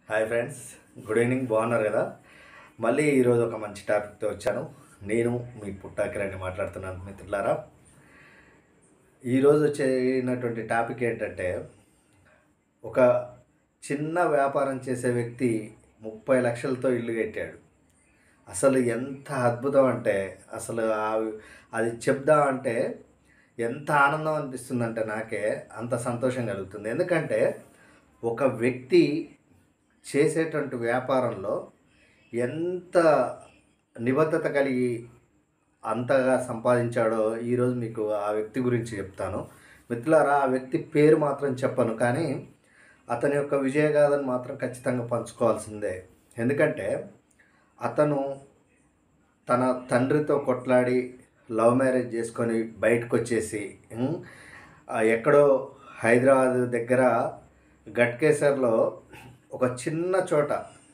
hi friends good evening బాగున్నారు కదా మళ్ళీ ఈరోజు ఒక మంచి టాపిక్తో వచ్చాను నేను మీ పుట్టాకిరణి మాట్లాడుతున్నాను మిత్రులారా ఈరోజు వచ్చినటువంటి టాపిక్ ఏంటంటే ఒక చిన్న వ్యాపారం చేసే వ్యక్తి ముప్పై లక్షలతో ఇల్లు కట్టాడు అసలు ఎంత అద్భుతం అంటే అసలు ఆ- అది చెప్దామంటే ఎంత ఆనందం అనిపిస్తుందంటే నాకే అంత సంతోషం కలుగుతుంది ఎందుకంటే ఒక వ్యక్తి చేసేటువంటి వ్యాపారంలో ఎంత నిబద్ధత కలిగి అంతగా సంపాదించాడో ఈరోజు మీకు ఆ వ్యక్తి గురించి చెప్తాను మిత్రులారా ఆ వ్యక్తి పేరు మాత్రం చెప్పను కానీ అతని యొక్క విజయగాథను మాత్రం ఖచ్చితంగా పంచుకోవాల్సిందే ఎందుకంటే అతను తన తండ్రితో కొట్లాడి లవ్ మ్యారేజ్ చేసుకొని బయటకు వచ్చేసి ఉమ్, ఆ ఎక్కడో హైదరాబాద్ దగ్గర గట్కేసర్లో ఒక చిన్న చోట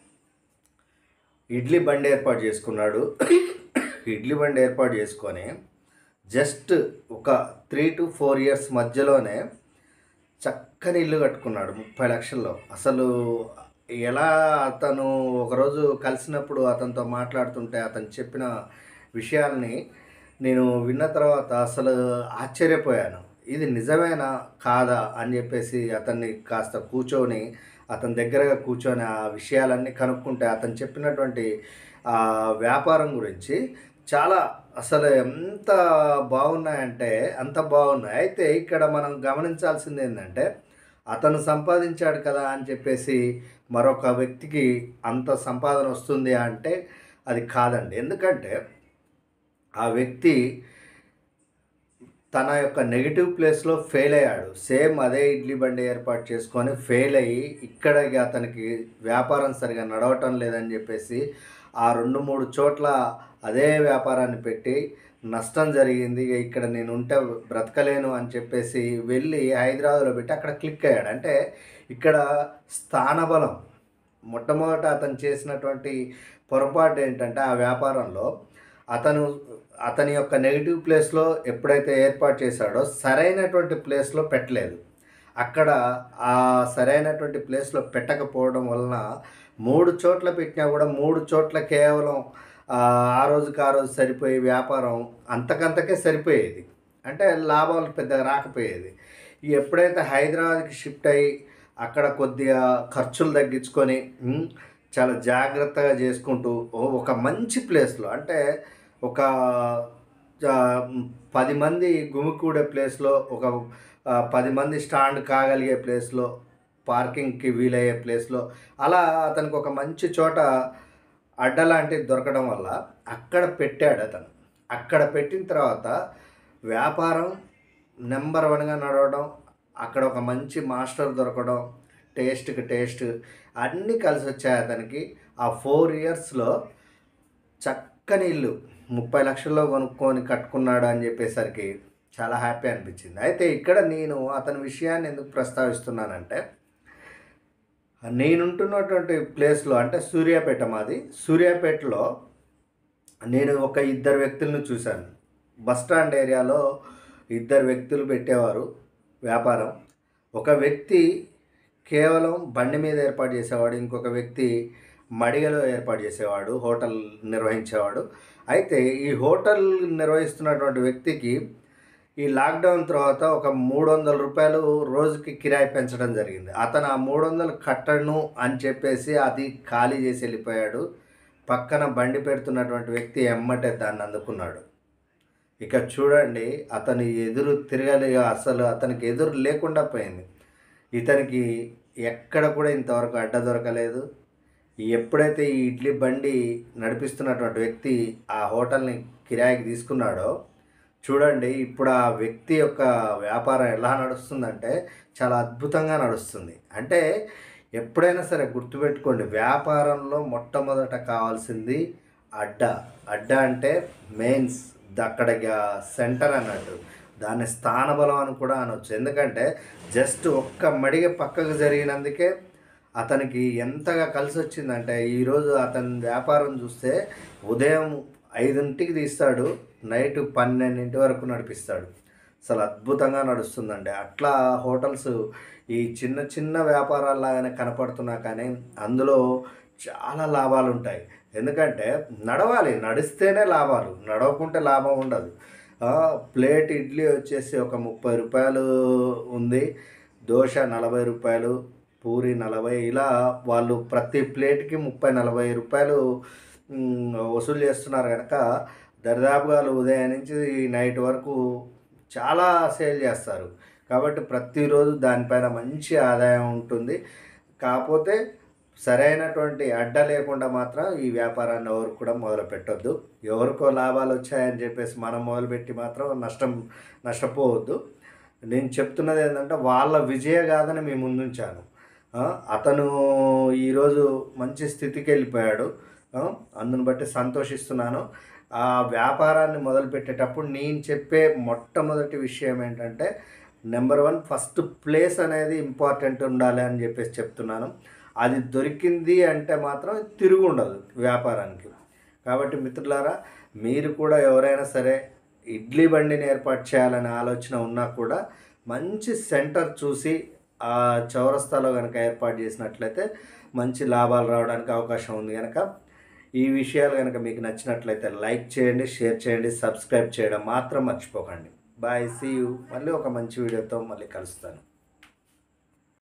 ఇడ్లీ బండి ఏర్పాటు చేసుకున్నాడు ఇడ్లీ బండి ఏర్పాటు చేసుకొని జస్ట్ ఒక త్రీ టు ఫోర్ ఇయర్స్ మధ్యలోనే చక్కని ఇల్లు కట్టుకున్నాడు ముప్పై లక్షల్లో అసలు ఎలా అతను ఒకరోజు కలిసినప్పుడు అతనితో మాట్లాడుతుంటే అతను చెప్పిన విషయాల్ని నేను విన్న తర్వాత అసలు ఆశ్చర్యపోయాను ఇది నిజమేనా కాదా అని చెప్పేసి అతన్ని కాస్త కూర్చొని అతని దగ్గరగా కూర్చొని ఆ విషయాలన్నీ కనుక్కుంటే అతను చెప్పినటువంటి ఆ వ్యాపారం గురించి చాలా అసలు ఎంత బాగున్నాయంటే అంత బాగున్నాయి అయితే ఇక్కడ మనం గమనించాల్సింది ఏంటంటే అతను సంపాదించాడు కదా అని చెప్పేసి మరొక వ్యక్తికి అంత సంపాదన వస్తుంది అంటే అది కాదండి ఎందుకంటే ఆ వ్యక్తి తన యొక్క నెగిటివ్ ప్లేస్లో ఫెయిల్ అయ్యాడు సేమ్ అదే ఇడ్లీ బండి ఏర్పాటు చేసుకొని ఫెయిల్ అయ్యి ఇక్కడ ఇక అతనికి వ్యాపారం సరిగా నడవటం లేదని చెప్పేసి ఆ రెండు మూడు చోట్ల అదే వ్యాపారాన్ని పెట్టి నష్టం జరిగింది ఇక ఇక్కడ నేను ఉంటే బ్రతకలేను అని చెప్పేసి వెళ్ళి హైదరాబాద్లో పెట్టి అక్కడ క్లిక్ అయ్యాడు అంటే ఇక్కడ స్థానబలం మొట్టమొదట అతను చేసినటువంటి పొరపాటు ఏంటంటే ఆ వ్యాపారంలో అతను అతని యొక్క నెగిటివ్ ప్లేస్లో ఎప్పుడైతే ఏర్పాటు చేశాడో సరైనటువంటి ప్లేస్లో పెట్టలేదు అక్కడ ఆ సరైనటువంటి ప్లేస్లో పెట్టకపోవడం వలన మూడు చోట్ల పెట్టినా కూడా మూడు చోట్ల కేవలం ఆ ఆ రోజుకి ఆ రోజు సరిపోయే వ్యాపారం అంతకంతకే సరిపోయేది అంటే లాభాలు పెద్దగా రాకపోయేది ఎప్పుడైతే హైదరాబాద్కి షిఫ్ట్ అయ్యి అక్కడ కొద్దిగా ఖర్చులు తగ్గించుకొని ఉమ్, చాలా జాగ్రత్తగా చేసుకుంటూ ఓ- ఒక మంచి ప్లేస్లో అంటే ఒక ఆ, పది మంది గుమికూడే ప్లేస్లో ఒక ఆ, పది మంది స్టాండ్ కాగలిగే ప్లేస్లో పార్కింగ్కి వీలయ్యే ప్లేస్లో అలా అతనికి ఒక మంచి చోట అడ్డ లాంటిది దొరకడం వల్ల అక్కడ పెట్టాడు అతను అక్కడ పెట్టిన తర్వాత వ్యాపారం నెంబర్ వన్గా నడవడం అక్కడ ఒక మంచి మాస్టర్ దొరకడం టేస్ట్కి టేస్ట్ అన్నీ కలిసి వచ్చాయి అతనికి ఆ ఫోర్ ఇయర్స్లో చక్కని ఇల్లు ముప్పై లక్షల్లో కొనుక్కొని కట్టుకున్నాడు అని చెప్పేసరికి చాలా హ్యాపీ అనిపించింది అయితే ఇక్కడ నేను అతని విషయాన్ని ఎందుకు ప్రస్తావిస్తున్నానంటే నేనుంటున్నటువంటి ప్లేస్లో అంటే సూర్యాపేట మాది సూర్యాపేటలో నేను ఒక ఇద్దరు వ్యక్తులను చూశాను బస్ స్టాండ్ ఏరియాలో ఇద్దరు వ్యక్తులు పెట్టేవారు వ్యాపారం ఒక వ్యక్తి కేవలం బండి మీద ఏర్పాటు చేసేవాడు ఇంకొక వ్యక్తి మడిగలో ఏర్పాటు చేసేవాడు హోటల్ నిర్వహించేవాడు అయితే ఈ హోటల్ నిర్వహిస్తున్నటువంటి వ్యక్తికి ఈ లాక్డౌన్ తర్వాత ఒక మూడు వందల రూపాయలు రోజుకి కిరాయి పెంచడం జరిగింది అతను ఆ మూడు వందలు కట్టను అని చెప్పేసి అది ఖాళీ చేసి వెళ్ళిపోయాడు పక్కన బండి పెడుతున్నటువంటి వ్యక్తి ఎమ్మటే దాన్ని అందుకున్నాడు ఇక చూడండి అతని ఎదురు తిరగలి అసలు అతనికి ఎదురు లేకుండా పోయింది ఇతనికి ఎక్కడ కూడా ఇంతవరకు అడ్డ దొరకలేదు ఎప్పుడైతే ఈ ఇడ్లీ బండి నడిపిస్తున్నటువంటి వ్యక్తి ఆ హోటల్ని కిరాయికి తీసుకున్నాడో చూడండి ఇప్పుడు ఆ వ్యక్తి యొక్క వ్యాపారం ఎలా నడుస్తుందంటే చాలా అద్భుతంగా నడుస్తుంది అంటే ఎప్పుడైనా సరే గుర్తుపెట్టుకోండి వ్యాపారంలో మొట్టమొదట కావాల్సింది అడ్డ అడ్డ అంటే మెయిన్స్ అక్కడ సెంటర్ అన్నట్టు దాన్ని స్థానబలం అని కూడా అనొచ్చు ఎందుకంటే జస్ట్ ఒక్క మడిగ పక్కకు జరిగినందుకే అతనికి ఎంతగా కలిసి వచ్చిందంటే ఈరోజు అతని వ్యాపారం చూస్తే ఉదయం ఐదింటికి తీస్తాడు నైట్ పన్నెండింటి వరకు నడిపిస్తాడు అసలు అద్భుతంగా నడుస్తుందండి అట్లా హోటల్స్ ఈ చిన్న చిన్న వ్యాపారాల్లాగానే కనపడుతున్నా కానీ అందులో చాలా లాభాలు ఉంటాయి ఎందుకంటే నడవాలి నడిస్తేనే లాభాలు నడవకుంటే లాభం ఉండదు ఆ, ప్లేట్ ఇడ్లీ వచ్చేసి ఒక ముప్పై రూపాయలు ఉంది దోశ నలభై రూపాయలు పూరి నలభై ఇలా వాళ్ళు ప్రతి ప్లేట్కి ముప్పై నలభై రూపాయలు మ్, వసూలు చేస్తున్నారు కనుక దరిదాపుగా వాళ్ళు ఉదయం నుంచి నైట్ వరకు చాలా సేల్ చేస్తారు కాబట్టి ప్రతిరోజు దానిపైన మంచి ఆదాయం ఉంటుంది కాకపోతే సరైనటువంటి అడ్డ లేకుండా మాత్రం ఈ వ్యాపారాన్ని ఎవరు కూడా మొదలు పెట్టొద్దు ఎవరికో లాభాలు వచ్చాయని చెప్పేసి మనం మొదలుపెట్టి మాత్రం నష్టం నష్టపోవద్దు నేను చెప్తున్నది ఏంటంటే వాళ్ళ విజయగాథని మీ ముందుంచాను ఆ, అతను ఈరోజు మంచి స్థితికి వెళ్ళిపోయాడు ఆ, అందుని బట్టి సంతోషిస్తున్నాను ఆ వ్యాపారాన్ని మొదలుపెట్టేటప్పుడు నేను చెప్పే మొట్టమొదటి విషయం ఏంటంటే నెంబర్ వన్ ఫస్ట్ ప్లేస్ అనేది ఇంపార్టెంట్ ఉండాలి అని చెప్పేసి చెప్తున్నాను అది దొరికింది అంటే మాత్రం తిరుగు ఉండదు వ్యాపారానికి కాబట్టి మిత్రులారా మీరు కూడా ఎవరైనా సరే ఇడ్లీ బండిని ఏర్పాటు చేయాలనే ఆలోచన ఉన్నా కూడా మంచి సెంటర్ చూసి ఆ చౌరస్తాలో కనుక ఏర్పాటు చేసినట్లయితే మంచి లాభాలు రావడానికి అవకాశం ఉంది కనుక ఈ విషయాలు కనుక మీకు నచ్చినట్లయితే లైక్ చేయండి షేర్ చేయండి సబ్స్క్రైబ్ చేయడం మాత్రం మర్చిపోకండి బాయ్ సీ యూ మళ్ళీ ఒక మంచి వీడియోతో మళ్ళీ కలుస్తాను